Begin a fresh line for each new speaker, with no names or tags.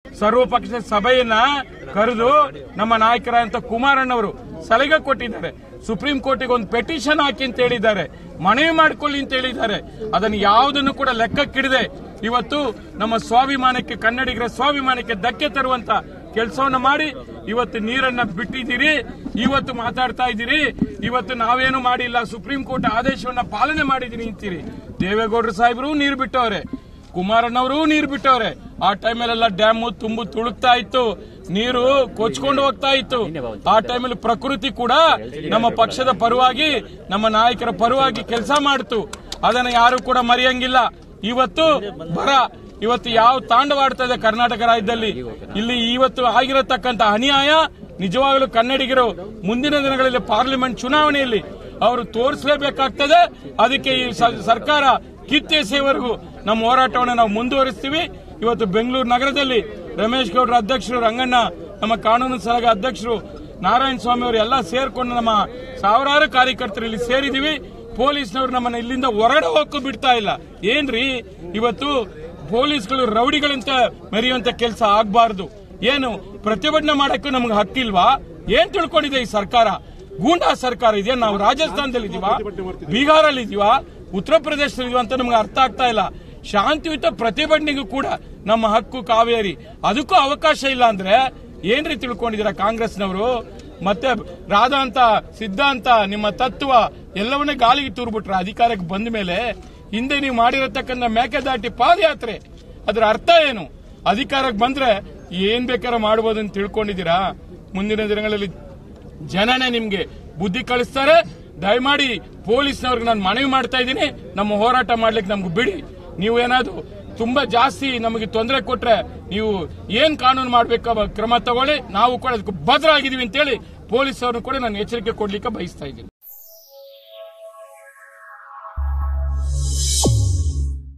ಸರ್ವಪಕ್ಷ ಸಭೆಯನ್ನ ಕರೆದು ನಮ್ಮ ನಾಯಕರಾದಂತ ಕುಮಾರಣ್ಣವರು ಸಲಹೆ ಕೊಟ್ಟಿದ್ದಾರೆ ಸುಪ್ರೀಂ ಕೋರ್ಟಿಗೆ ಒಂದು ಪೆಟಿಷನ್ ಹಾಕಿ ಅಂತ ಹೇಳಿದ್ದಾರೆ ಮನವಿ ಮಾಡ್ಕೊಳ್ಳಿ ಅಂತ ಹೇಳಿದ್ದಾರೆ ಅದನ್ನು ಯಾವುದನ್ನು ಕೂಡ ಲೆಕ್ಕಕ್ಕಿಡದೆ ಇವತ್ತು ನಮ್ಮ ಸ್ವಾಭಿಮಾನಕ್ಕೆ ಕನ್ನಡಿಗರ ಸ್ವಾಭಿಮಾನಕ್ಕೆ ಧಕ್ಕೆ ತರುವಂತ ಕೆಲಸವನ್ನ ಮಾಡಿ ಇವತ್ತು ನೀರನ್ನ ಬಿಟ್ಟಿದ್ದೀರಿ ಇವತ್ತು ಮಾತಾಡ್ತಾ ಇದ್ದೀರಿ ಇವತ್ತು ನಾವೇನು ಮಾಡಿಲ್ಲ ಸುಪ್ರೀಂ ಕೋರ್ಟ್ ಆದೇಶವನ್ನ ಪಾಲನೆ ಮಾಡಿದೀನಿ ಅಂತೀರಿ ದೇವೇಗೌಡರು ಸಾಹೇಬರು ನೀರು ಬಿಟ್ಟವ್ರೆ ಕುಮಾರಣ್ಣವರು ನೀರು ಬಿಟ್ಟವ್ರೆ ಆ ಟೈಮಲ್ಲೆಲ್ಲ ಡ್ಯಾಮ್ ತುಂಬು ತುಳುಕ್ತಾ ಇತ್ತು ನೀರು ಕೊಚ್ಕೊಂಡು ಹೋಗ್ತಾ ಇತ್ತು ಆ ಟೈಮಲ್ಲಿ ಪ್ರಕೃತಿ ಕೂಡ ನಮ್ಮ ಪಕ್ಷದ ಪರವಾಗಿ ನಮ್ಮ ನಾಯಕರ ಪರವಾಗಿ ಕೆಲಸ ಮಾಡಿತು ಅದನ್ನ ಯಾರು ಕೂಡ ಮರೆಯಂಗಿಲ್ಲ ಇವತ್ತು ಬರ ಇವತ್ತು ಯಾವ ತಾಂಡವಾಡ್ತಾ ಇದೆ ಕರ್ನಾಟಕ ರಾಜ್ಯದಲ್ಲಿ ಇಲ್ಲಿ ಇವತ್ತು ಆಗಿರತಕ್ಕಂತ ಅನ್ಯಾಯ ನಿಜವಾಗಲೂ ಕನ್ನಡಿಗರು ಮುಂದಿನ ದಿನಗಳಲ್ಲಿ ಪಾರ್ಲಿಮೆಂಟ್ ಚುನಾವಣೆಯಲ್ಲಿ ಅವರು ತೋರಿಸಲೇಬೇಕಾಗ್ತದೆ ಅದಕ್ಕೆ ಈ ಸ- ಸರ್ಕಾರ ಕಿತ್ತೆಸೆಯವರೆಗೂ ನಮ್ಮ ಹೋರಾಟವನ್ನು ನಾವು ಮುಂದುವರಿಸ್ತೀವಿ ಇವತ್ತು ಬೆಂಗಳೂರು ನಗರದಲ್ಲಿ ರಮೇಶ್ ಗೌಡ್ರ ಅಧ್ಯಕ್ಷರು ರಂಗಣ್ಣ ನಮ್ಮ ಕಾನೂನು ಸಲಹೆ ಅಧ್ಯಕ್ಷರು ನಾರಾಯಣ ಸ್ವಾಮಿ ಅವರು ಎಲ್ಲ ಸೇರ್ಕೊಂಡು ನಮ್ಮ ಸಾವಿರಾರು ಕಾರ್ಯಕರ್ತರು ಇಲ್ಲಿ ಸೇರಿದೀವಿ ಪೊಲೀಸ್ನವರು ನಮ್ಮನ್ನ ಇಲ್ಲಿಂದ ಹೊರಗಡೆ ಹೋಗಕ್ಕೂ ಬಿಡ್ತಾ ಇಲ್ಲ ಏನ್ರಿ ಇವತ್ತು ಪೊಲೀಸ್ಗಳು ರೌಡಿಗಳಂತ ಮೆರೆಯುವಂತ ಕೆಲಸ ಆಗ್ಬಾರ್ದು ಏನು ಪ್ರತಿಭಟನೆ ಮಾಡಕ್ಕೂ ನಮ್ಗೆ ಹಕ್ಕಿಲ್ವಾ ಏನ್ ತಿಳ್ಕೊಂಡಿದೆ ಈ ಸರ್ಕಾರ ಗೂಂಡಾ ಸರ್ಕಾರ ಇದೆಯಾ ನಾವು ರಾಜಸ್ಥಾನದಲ್ಲಿ ಇದೀವಾ ಬೀಹಾರಲ್ಲಿ ಇದೀವಾ ಉತ್ತರ ಪ್ರದೇಶದಲ್ಲಿ ಇದೀವಾ ಅಂತ ನಮ್ಗೆ ಅರ್ಥ ಆಗ್ತಾ ಇಲ್ಲ ಶಾಂತಿಯುತ ಪ್ರತಿಭಟನೆಗೂ ಕೂಡ ನಮ್ಮ ಹಕ್ಕು ಕಾವೇರಿ ಅದಕ್ಕೂ ಅವಕಾಶ ಇಲ್ಲ ಅಂದ್ರೆ ಏನ್ರಿ ತಿಳ್ಕೊಂಡಿದ್ದೀರಾ ಕಾಂಗ್ರೆಸ್ನವರು ಮತ್ತೆ ರಾಧಾಂತ ಸಿದ್ಧಾಂತ ನಿಮ್ಮ ತತ್ವ ಎಲ್ಲವನ್ನೇ ಗಾಳಿಗೆ ತೂರ್ಬಿಟ್ರ ಅಧಿಕಾರಕ್ಕೆ ಬಂದ ಮೇಲೆ ಹಿಂದೆ ನೀವು ಮಾಡಿರತಕ್ಕಂಥ ಮೇಕೆದಾಟಿ ಪಾದಯಾತ್ರೆ ಅದರ ಅರ್ಥ ಏನು ಅಧಿಕಾರಕ್ಕೆ ಬಂದ್ರೆ ಏನ್ ಬೇಕಾದ್ರೆ ಮಾಡಬಹುದು ಅಂತ ತಿಳ್ಕೊಂಡಿದ್ದೀರಾ ಮುಂದಿನ ದಿನಗಳಲ್ಲಿ ಜನನೇ ನಿಮ್ಗೆ ಬುದ್ಧಿ ಕಳಿಸ್ತಾರೆ ದಯಮಾಡಿ ಪೊಲೀಸ್ನವ್ರಿಗೆ ನಾನು ಮನವಿ ಮಾಡ್ತಾ ಇದ್ದೀನಿ ನಮ್ಮ ಹೋರಾಟ ಮಾಡ್ಲಿಕ್ಕೆ ನಮ್ಗೆ ಬಿಡಿ ನೀವು ಏನಾದ್ರು ತುಂಬಾ ಜಾಸ್ತಿ ನಮಗೆ ತೊಂದರೆ ಕೊಟ್ರೆ ನೀವು ಏನ್ ಕಾನೂನು ಮಾಡ್ಬೇಕು ಕ್ರಮ ತಗೊಳ್ಳಿ ನಾವು ಕೂಡ ಅದಕ್ಕೆ ಭದ್ರ ಆಗಿದೀವಿ ಅಂತೇಳಿ ಪೊಲೀಸ್ ಅವ್ರನ್ನು ಕೂಡ ನಾನು ಎಚ್ಚರಿಕೆ ಕೊಡ್ಲಿಕ್ಕೆ ಬಯಸ್ತಾ ಇದ್ದೀನಿ